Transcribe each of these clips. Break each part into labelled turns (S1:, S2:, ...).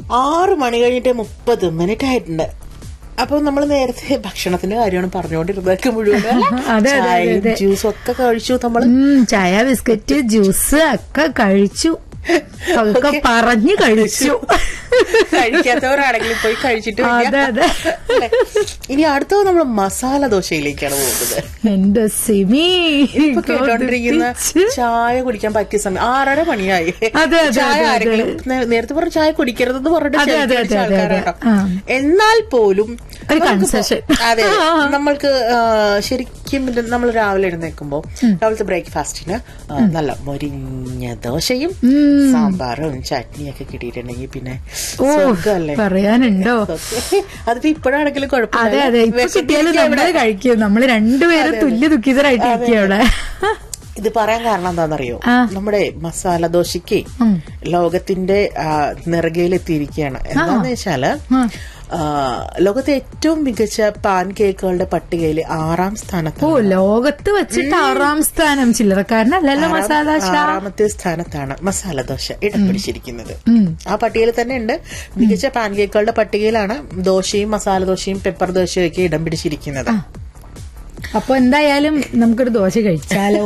S1: ആറ് മണി കഴിഞ്ഞിട്ട് മുപ്പത് മിനിറ്റ് ആയിട്ടുണ്ട് അപ്പൊ നമ്മൾ നേരത്തെ ഭക്ഷണത്തിന്റെ കാര്യമാണ് പറഞ്ഞുകൊണ്ടിരുന്നതൊക്കെ മുഴുവൻ
S2: അതെ, അതെ,
S1: ചായയും
S2: അതെ.
S1: ജ്യൂസും ഒക്കെ കഴിച്ചു നമ്മള്
S2: ഉം, ചായ ബിസ്ക്കറ്റ് ജ്യൂസ് ഒക്കെ കഴിച്ചു ഒക്കെ പറഞ്ഞു കഴിച്ചു
S1: കഴിക്കാത്തവരാണെങ്കിൽ പോയി കഴിച്ചിട്ട് വരിക.
S2: അതെ, അതെ.
S1: അല്ലേ? ഇനി അടുത്തത് നമ്മൾ മസാല ദോശയിലേക്കാണ് പോകുന്നത്
S2: എന്റെ സിമി
S1: ഇപ്പൊ കേട്ടോണ്ടിരിക്കുന്ന
S2: കൊതിപ്പിച്ച്.
S1: ചായ കുടിക്കാൻ പറ്റിയ സമയം ആറര മണിയായി
S2: അതെ, അതെ,
S1: ചായ
S2: അതെ, അതെ.
S1: ആരെങ്കിലും നേ- നേരത്തെ പറഞ്ഞ ചായ കുടിക്കരുതെന്ന് പറഞ്ഞിട്ട്
S2: അതെ, അതെ,
S1: ശരിക്കും
S2: അതെ, അതെ,
S1: ആൾക്കാരാട്ടോ
S2: ആ.
S1: എന്നാൽ പോലും
S2: ഒരു
S1: നമുക്കിപ്പോ-
S2: concession.
S1: അതെ നമ്മൾക്ക് ആ, ശരിക്കും ഇത് നമ്മൾ രാവിലെ എഴുന്നേൽക്കുമ്പോ രാവിലത്തെ ബ്രേക്ക്ഫാസ്റ്റിന് നല്ല മൊരിഞ്ഞ ദോശയും സാമ്പാറും ചട്നിയും ഒക്കെ കിട്ടിയിട്ടുണ്ടെങ്കിൽ പിന്നെ
S2: ഓ
S1: സ്വർഗ്ഗമല്ലേ?
S2: പറയാനുണ്ടോ
S1: അതിപ്പോ ഇപ്പോഴാണെങ്കിലും
S2: അതെ
S1: കുഴപ്പമില്ല
S2: അതെ ഇപ്പൊ കിട്ടിയാലും നമ്മള് കഴിക്കും നമ്മള് രണ്ടുപേരും തുല്യ ദുഃഖിതരായിട്ടിരിക്കും അവിടെ
S1: ഇത് പറയാൻ കാരണം എന്താണെന്നറിയോ
S2: ആ.
S1: നമ്മുടെ മസാല ദോശയ്ക്ക്
S2: ഉം.
S1: ലോകത്തിന്റെ നിറകയിലെത്തിയിരിക്കുകയാണ് എന്താന്ന് വെച്ചാല്
S2: ആ.
S1: ആ, ലോകത്തെ ഏറ്റവും മികച്ച പാൻ കേക്കുകളുടെ പട്ടികയിൽ ആറാം
S2: ഓ
S1: സ്ഥാനത്താണ്
S2: ലോകത്ത് വെച്ചിട്ട് ആറാം സ്ഥാനം ചില്ലറക്കാരനല്ലല്ലോ മസാല ദോശ
S1: ആറാമത്തെ സ്ഥാനത്താണ് മസാല ദോശ ഇടം പിടിച്ചിരിക്കുന്നത്
S2: ഉം.
S1: ആ പട്ടികയിൽ തന്നെ ഉണ്ട് മികച്ച പാൻ കേക്കുകളുടെ പട്ടികയിലാണ് ദോശയും മസാല ദോശയും പെപ്പർ ദോശയും ഒക്കെ ഇടം പിടിച്ചിരിക്കുന്നത്
S2: അപ്പൊ എന്തായാലും നമുക്കൊരു ദോശ കഴിച്ചാലോ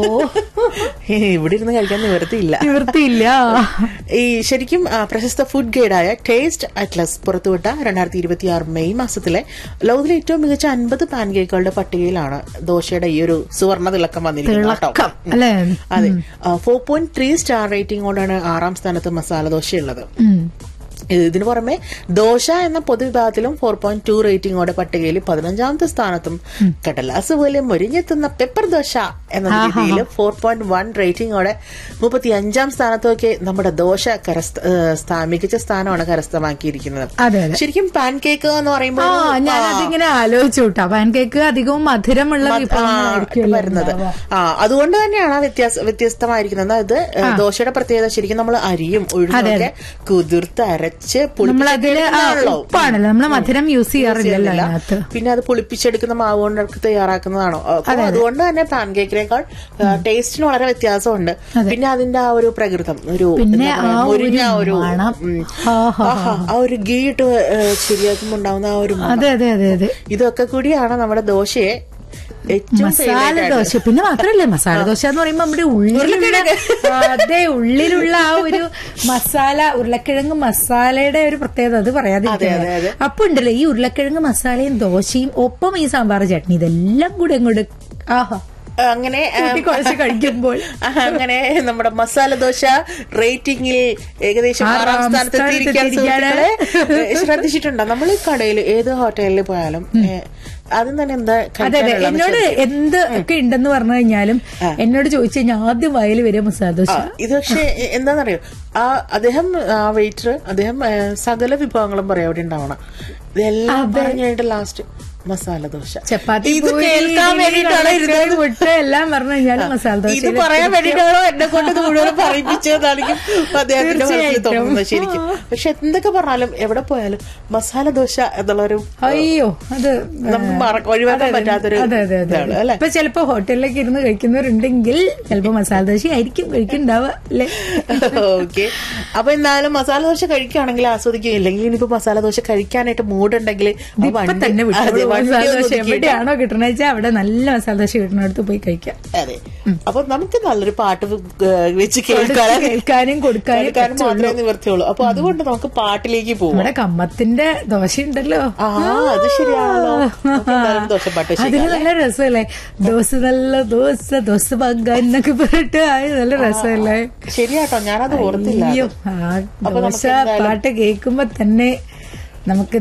S1: ഇവിടെ ഇരുന്ന് കഴിക്കാൻ നിവൃത്തിയില്ല
S2: നിവൃത്തിയില്ല
S1: ഈ ശരിക്കും ആ, പ്രശസ്ത ഫുഡ് ഗൈഡായ ടേസ്റ്റ് അറ്റ്ലസ് പുറത്തുവിട്ട രണ്ടായിരത്തി ഇരുപത്തി ആറ് മെയ് മാസത്തിലെ ലോകത്തിലെ ഏറ്റവും മികച്ച അൻപത് പാൻ കേക്കുകളുടെ പട്ടികയിലാണ് ദോശയുടെ ഈ ഒരു സുവർണ തിളക്കം വന്നിരിക്കുന്നത് കേട്ടോ.
S2: തിളക്കം അല്ലെ
S1: അതെ ഫോർ പോയിന്റ് ത്രീ സ്റ്റാർ റേറ്റിംഗോടാണ് ആറാം സ്ഥാനത്ത് മസാല ദോശ ഉള്ളത് ഇതിനു പുറമെ ദോശ എന്ന പൊതുവിഭാഗത്തിലും ഫോർ പോയിന്റ് ടു റേറ്റിംഗോടെ പട്ടികയിൽ പതിനഞ്ചാമത്തെ സ്ഥാനത്തും കടലാസ് പോലെ മുരിഞ്ഞെത്തുന്ന പെപ്പർ ദോശ എന്ന രീതിയിൽ ഫോർ പോയിന്റ് വൺ റേറ്റിംഗോടെ മുപ്പത്തി അഞ്ചാം സ്ഥാനത്തൊക്കെ നമ്മുടെ ദോശ കരസ്ഥ ഏഹ് സ്ഥാ- മികച്ച സ്ഥാനമാണ് കരസ്ഥമാക്കിയിരിക്കുന്നത്
S2: അതെ അതെ
S1: ശരിക്കും പാൻ കേക്ക് എന്ന്
S2: ആ
S1: പറയുമ്പോൾ ഒരു-
S2: ഞാൻ അതിങ്ങനെ ആലോചിച്ചു കേട്ടോ പാൻ കേക്ക് അധികവും മധുരമുള്ള
S1: ആ,
S2: വിഭവങ്ങളായിരിക്കുമല്ലോ
S1: വരുന്നത്
S2: ഉണ്ടാവുക.
S1: ആ അതുകൊണ്ട് തന്നെയാണ് ആ വ്യത്യാസ വ്യത്യസ്തമായിരിക്കുന്നത് അതായത് ഏഹ്, ദോശയുടെ പ്രത്യേകത ശരിക്കും നമ്മൾ അരിയും ഉഴുന്നൊക്കെ കുതിർത്ത് അരച്ച്
S2: നമ്മളതില് ആ,
S1: പൊളിപ്പിച്ചെടുക്കുന്നതാണല്ലോ
S2: ഉപ്പാണല്ലോ നമ്മള് മധുരം യൂസ് ചെയ്യാറില്ലല്ലോ
S1: ചെയ്യുന്നില്ല.
S2: അതിനകത്ത്
S1: പിന്നെ അത് പൊളിപ്പിച്ചെടുക്കുന്ന മാവ് കൊണ്ട് തയ്യാറാക്കുന്നതാണോ അപ്പൊ അതുകൊണ്ട് തന്നെ പാൻ കേക്കിനേക്കാൾ ടേസ്റ്റിന് വളരെ വ്യത്യാസമുണ്ട് പിന്നെ അതിന്റെ ആ ഒരു പ്രകൃതം ഒരു
S2: പിന്നെ
S1: എന്താ പറയാ,
S2: ആ ഒരു
S1: മുരിഞ്ഞ ആ ഒരു
S2: മണം.
S1: ഉം,
S2: ആ, ഹാ,
S1: ആഹാ, ആ ഒരു ഗീ ഇട്ട് ഏഹ്, ശരിയാക്കുമ്പോ ഉണ്ടാവുന്ന ആ ഒരു മണം.
S2: അതെ അതെ അതെ അതെ
S1: ഇതൊക്കെ കൂടിയാണ് നമ്മുടെ ദോശയെ ഏറ്റവും
S2: മസാല
S1: favourite ആയിട്ട്
S2: ദോശ പിന്നെ മാത്രല്ലേ മസാല ദോശ എന്ന് പറയുമ്പോ നമ്മുടെ ഉള്ളിലുള്ള അതെ ഉള്ളിലുള്ള ആ ഒരു മസാല ഉരുളക്കിഴങ്ങ് മസാലയുടെ ഒരു പ്രത്യേകത അത്
S1: അതെ, അതെ,
S2: പറയാതിരിക്കുന്നത്
S1: അതെ.
S2: അപ്പൊ ഉണ്ടല്ലോ ഈ ഉരുളക്കിഴങ്ങ് മസാലയും ദോശയും ഒപ്പം ഈ സാമ്പാർ ചട്നി ഇതെല്ലാം കൂടെ അങ്ങോട്ട് ആഹാ
S1: അങ്ങനെ ആ,
S2: കൂട്ടി കുഴച്ച് കഴിക്കുമ്പോൾ
S1: അങ്ങനെ നമ്മുടെ മസാല ദോശ റേറ്റിംഗിൽ ഏകദേശം
S2: ആറാം
S1: ആറാം സ്ഥാനത്ത്
S2: സ്ഥാനത്ത്
S1: എത്തിയിരിക്കാൻ
S2: എത്തിയിരിക്കുകയാണ്.
S1: സുഹൃത്തുക്കളെ ശ്രദ്ധിച്ചിട്ടുണ്ടോ നമ്മൾ കടയിൽ ഏത് ഹോട്ടലിൽ പോയാലും ഏ, ആദ്യം തന്നെ എന്താ
S2: അതെ അതെ
S1: കഴിക്കാനുള്ളതെന്ന്
S2: എന്നോട്
S1: ചോദിക്കും.
S2: എന്ത് ഒക്കെ ഉണ്ടെന്ന് പറഞ്ഞു കഴിഞ്ഞാലും എന്നോട് ചോദിച്ചു കഴിഞ്ഞാൽ ആദ്യം വയൽ വരെ മസാല ദോശ
S1: ആ, ഇത് പക്ഷേ എ- എന്താന്നറിയോ ആ അദ്ദേഹം ആ വെയിറ്റർ അദ്ദേഹം ഏ, സകല വിഭവങ്ങളും പറയാം അവിടെ ഉണ്ടാവണം ഇതെല്ലാം പറഞ്ഞു കഴിഞ്ഞിട്ട് ലാസ്റ്റ് മസാല ദോശ
S2: ചപ്പാത്തി
S1: ഇത്
S2: പൂരി,
S1: കേൾക്കാൻ
S2: ഇഡ്ഡലി,
S1: വേണ്ടിയിട്ടാണ്
S2: കടലക്കറി,
S1: ഇരുന്നത്
S2: മുട്ട എല്ലാം പറഞ്ഞു കഴിഞ്ഞാലും മസാല ദോശ
S1: ഇത് പറയാൻ വേണ്ടിയിട്ടാണോ എന്നെ കൊണ്ട് ഇത് മുഴുവൻ പറയിപ്പിച്ചതാണെങ്കിൽ അദ്ദേഹത്തിന്റെ മനസ്സിൽ
S2: തീർച്ചയായിട്ടും.
S1: തോന്നുന്നത് ശരിക്കും പക്ഷെ എന്തൊക്കെ പറഞ്ഞാലും എവിടെ പോയാലും മസാല ദോശ എന്നുള്ളൊരു
S2: അയ്യോ അത്
S1: നമുക്ക് മറ- ഒഴിവാക്കാൻ
S2: അതെ, അതെ.
S1: പറ്റാത്തൊരു
S2: അതെ അതെ അതെ
S1: ഇതാണ് അല്ലെ
S2: ഇപ്പൊ ചിലപ്പോ ഹോട്ടലിലേക്ക് ഇരുന്ന് കഴിക്കുന്നവരുണ്ടെങ്കിൽ ചിലപ്പോ മസാല ദോശ ആയിരിക്കും കഴിക്കുന്നുണ്ടാവുക അല്ലേ
S1: ഓക്കെ അപ്പൊ എന്തായാലും മസാല ദോശ കഴിക്കുകയാണെങ്കിൽ ആസ്വദിക്കുക ഇല്ലെങ്കിൽ ഇനിയിപ്പോ മസാല ദോശ കഴിക്കാനായിട്ട് മൂടുണ്ടെങ്കിൽ
S2: ഇപ്പൊ തന്നെ വിട്ടോളൂ. മസാല ദോശ എവിടെയാണോ കിട്ടണ വെച്ചാൽ അവിടെ നല്ല മസാല ദോശ കിട്ടുന്നിടത്ത് പോയി കഴിക്കാം
S1: അതെ അപ്പൊ നമുക്ക് നല്ലൊരു പാട്ട് ഏഹ്, വെച്ച് കേൾക്കാൻ
S2: കേൾക്കാനും കൊടുക്കാനും
S1: കേൾക്കാനും മാത്രമേ നിവർത്തിയുള്ളൂ അപ്പൊ അതുകൊണ്ട് നമുക്ക് പാട്ടിലേക്ക് പോവാം
S2: നമ്മുടെ കമ്മത്തിന്റെ ദോശ ഉണ്ടല്ലോ
S1: ആ അത് ശരിയാണല്ലോ നമുക്ക് എന്തായാലും ദോശപ്പാട്ട്
S2: അതിന്
S1: ശരിയാ
S2: നല്ല രസമല്ലേ ദോശ നല്ല ദോശ ദോശ പങ്ക എന്നൊക്കെ പറഞ്ഞിട്ട് അത് നല്ല രസമല്ലേ
S1: ശരിയാട്ടോ ഞാനത് ഓർത്തില്ല
S2: അയ്യോ ആ
S1: അപ്പൊ നമുക്ക്
S2: ദോശ പാട്ട് കേൾക്കുമ്പോ തന്നെ നമുക്ക്